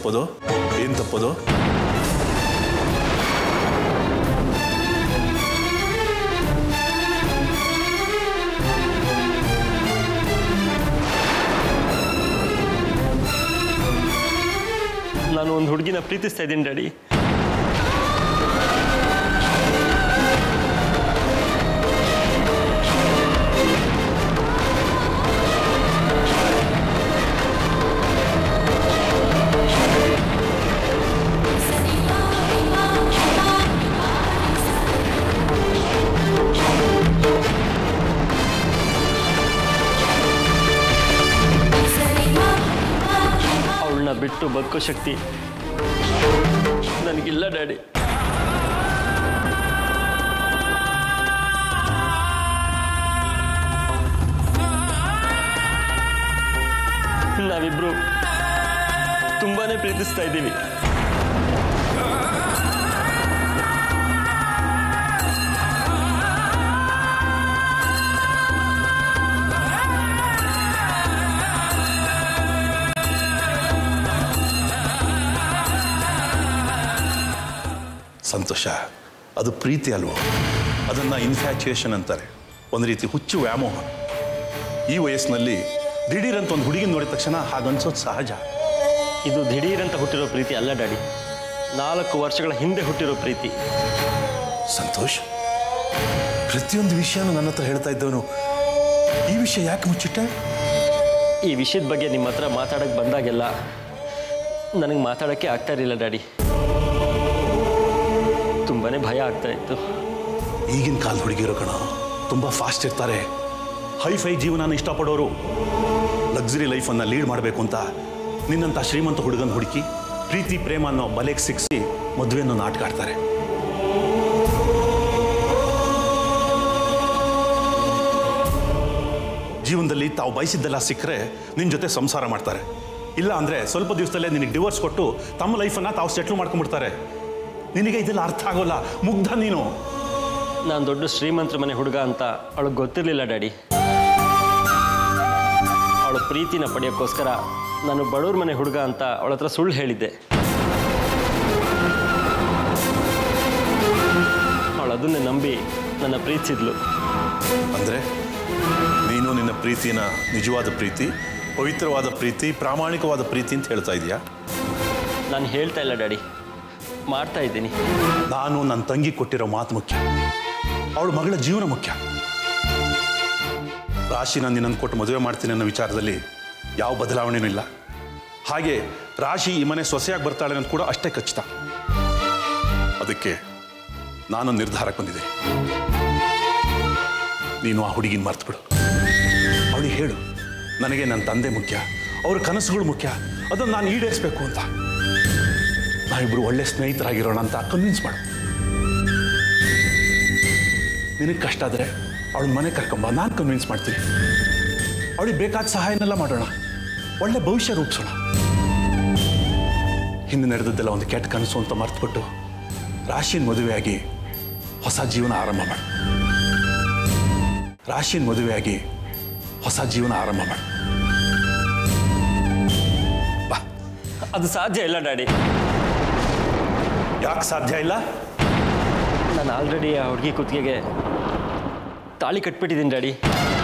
ತಪ್ಪೋದು ಏನು ತಪ್ಪೋದು ನಾನು ಒಂದು ಹುಡುಗಿನ ಪ್ರೀತಿಸ್ತಾ ಇದ್ದೀನಿ ಡ್ಯಾಡಿ ಅವಳನ್ನ ಬಿಟ್ಟು ಬದುಕೋ ಶಕ್ತಿ ನನಗಿಲ್ಲ ಡ್ಯಾಡಿ ನಾವಿಬ್ರು ತುಂಬಾನೇ ಪ್ರೀತಿಸ್ತಾ ಇದ್ದೀವಿ ಸಂತೋಷ ಅದು ಪ್ರೀತಿ ಅಲ್ವೋ ಅದನ್ನು ಇನ್ಫ್ಯಾಚುಯೇಷನ್ ಅಂತಾರೆ ಒಂದು ರೀತಿ ಹುಚ್ಚು ವ್ಯಾಮೋಹ ಈ ವಯಸ್ಸಿನಲ್ಲಿ ದಿಢೀರಂತ ಒಂದು ಹುಡುಗಿ ನೋಡಿದ ತಕ್ಷಣ ಹಾಗನ್ಸೋದು ಸಹಜ ಇದು ದಿಢೀರಂತ ಹುಟ್ಟಿರೋ ಪ್ರೀತಿ ಅಲ್ಲ ಡ್ಯಾಡಿ ನಾಲ್ಕು ವರ್ಷಗಳ ಹಿಂದೆ ಹುಟ್ಟಿರೋ ಪ್ರೀತಿ ಸಂತೋಷ್ ಪ್ರತಿಯೊಂದು ವಿಷಯನೂ ನನ್ನ ಹತ್ರ ಹೇಳ್ತಾ ಇದ್ದವನು ಈ ವಿಷಯ ಯಾಕೆ ಮುಚ್ಚಿಟ್ಟೆ ಈ ವಿಷಯದ ಬಗ್ಗೆ ನಿಮ್ಮ ಹತ್ರ ಮಾತಾಡಕ್ಕೆ ಬಂದಾಗೆಲ್ಲ ನನಗೆ ಮಾತಾಡೋಕ್ಕೆ ಆಗ್ತಾ ಇರಲಿಲ್ಲ ಡ್ಯಾಡಿ ತುಂಬಾನೇ ಭಯ ಆಗ್ತಾ ಇತ್ತು ಈಗಿನ ಕಾಲದ ಹುಡುಗಿರೋ ಕಣ ತುಂಬ ಫಾಸ್ಟ್ ಇರ್ತಾರೆ ಹೈ ಫೈ ಜೀವನನ ಇಷ್ಟಪಡೋರು ಲಕ್ಸುರಿ ಲೈಫನ್ನು ಲೀಡ್ ಮಾಡಬೇಕು ಅಂತ ನಿನ್ನಂಥ ಶ್ರೀಮಂತ ಹುಡುಗನ ಹುಡುಕಿ ಪ್ರೀತಿ ಪ್ರೇಮ ಅನ್ನೋ ಬಲೆಗೆ ಸಿಕ್ಕಿಸಿ ಮದುವೆಯನ್ನು ನಾಟಕ ಆಡ್ತಾರೆ ಜೀವನದಲ್ಲಿ ತಾವು ಬಯಸಿದ್ದೆಲ್ಲ ಸಿಕ್ಕರೆ ನಿನ್ನ ಜೊತೆ ಸಂಸಾರ ಮಾಡ್ತಾರೆ ಇಲ್ಲ ಅಂದರೆ ಸ್ವಲ್ಪ ದಿವಸದಲ್ಲೇ ನಿನಗೆ ಡಿವೋರ್ಸ್ ಕೊಟ್ಟು ತಮ್ಮ ಲೈಫನ್ನು ತಾವು ಸೆಟ್ಲ್ ಮಾಡ್ಕೊಂಡ್ಬಿಡ್ತಾರೆ ನಿನಗೆ ಇದೆಲ್ಲ ಅರ್ಥ ಆಗೋಲ್ಲ ಮುಗ್ಧ ನೀನು ನಾನು ದೊಡ್ಡ ಶ್ರೀಮಂತರ ಮನೆ ಹುಡುಗ ಅಂತ ಅವಳಿಗೆ ಗೊತ್ತಿರಲಿಲ್ಲ ಡ್ಯಾಡಿ ಅವಳ ಪ್ರೀತಿನ ಪಡೆಯೋಕ್ಕೋಸ್ಕರ ನಾನು ಬಡವ್ರ ಮನೆ ಹುಡುಗ ಅಂತ ಅವಳ ಹತ್ರ ಸುಳ್ಳು ಹೇಳಿದ್ದೆ ಅವಳು ಅದನ್ನೇ ನಂಬಿ ನನ್ನ ಪ್ರೀತಿಸಿದ್ಲು ಅಂದರೆ ನೀನು ನಿನ್ನ ಪ್ರೀತಿನ ನಿಜವಾದ ಪ್ರೀತಿ ಪವಿತ್ರವಾದ ಪ್ರೀತಿ ಪ್ರಾಮಾಣಿಕವಾದ ಪ್ರೀತಿ ಅಂತ ಹೇಳ್ತಾ ಇದೀಯಾ ನಾನು ಹೇಳ್ತಾ ಇಲ್ಲ ಡ್ಯಾಡಿ ಮಾಡ್ತಾ ಇದ್ದೀನಿ ನಾನು ನನ್ನ ತಂಗಿ ಕೊಟ್ಟಿರೋ ಮಾತು ಮುಖ್ಯ ಅವಳ ಮಗಳ ಜೀವನ ಮುಖ್ಯ ರಾಶಿ ನಾನು ನಿನ್ನನ್ನು ಕೊಟ್ಟು ಮದುವೆ ಮಾಡ್ತೀನಿ ಅನ್ನೋ ವಿಚಾರದಲ್ಲಿ ಯಾವ ಬದಲಾವಣೆನೂ ಇಲ್ಲ ಹಾಗೆ ರಾಶಿ ಈ ಮನೆ ಸೊಸೆಯಾಗಿ ಬರ್ತಾಳೆ ಅನ್ನೋದು ಕೂಡ ಅಷ್ಟೇ ಖಚಿತ ಅದಕ್ಕೆ ನಾನು ನಿರ್ಧಾರಕ್ಕೆ ಬಂದಿದೆ ನೀನು ಆ ಹುಡುಗಿನ ಮರ್ತ್ಬಿಡು ಅವಳಿಗೆ ಹೇಳು ನನಗೆ ನನ್ನ ತಂದೆ ಮುಖ್ಯ ಅವ್ರ ಕನಸುಗಳು ಮುಖ್ಯ ಅದನ್ನು ನಾನು ಈಡೇರಿಸ್ಬೇಕು ಅಂತ ನಾವಿಬ್ರು ಒಳ್ಳೆ ಸ್ನೇಹಿತರಾಗಿರೋಣ ಅಂತ ಕನ್ವಿನ್ಸ್ ಮಾಡು ನಿನಗೆ ಕಷ್ಟ ಆದರೆ ಅವಳ ಮನೆ ಕರ್ಕೊಂಬ ನಾನು ಕನ್ವಿನ್ಸ್ ಮಾಡ್ತೀನಿ ಅವಳಿಗೆ ಬೇಕಾದ ಸಹಾಯನೆಲ್ಲ ಮಾಡೋಣ ಒಳ್ಳೆ ಭವಿಷ್ಯ ರೂಪಿಸೋಣ ಹಿಂದೆ ನಡೆದದ್ದೆಲ್ಲ ಒಂದು ಕೆಟ್ಟ ಕನಸು ಅಂತ ಮರ್ತ್ಬಿಟ್ಟು ರಾಶಿನ ಮದುವೆಯಾಗಿ ಹೊಸ ಜೀವನ ಆರಂಭ ಮಾಡು ರಾಶಿನ ಮದುವೆಯಾಗಿ ಹೊಸ ಜೀವನ ಆರಂಭ ಮಾಡು ಬಾ ಅದು ಸಾಧ್ಯ ಇಲ್ಲ ಡ್ಯಾಡಿ ಯಾಕೆ ಸಾಧ್ಯ ಇಲ್ಲ ನಾನು ಆಲ್ರೆಡಿ ಆ ಹುಡುಗಿ ಕುತ್ತಿಗೆಗೆ ತಾಳಿ ಕಟ್ಬಿಟ್ಟಿದ್ದೀನಿ ಡ್ಯಾಡಿ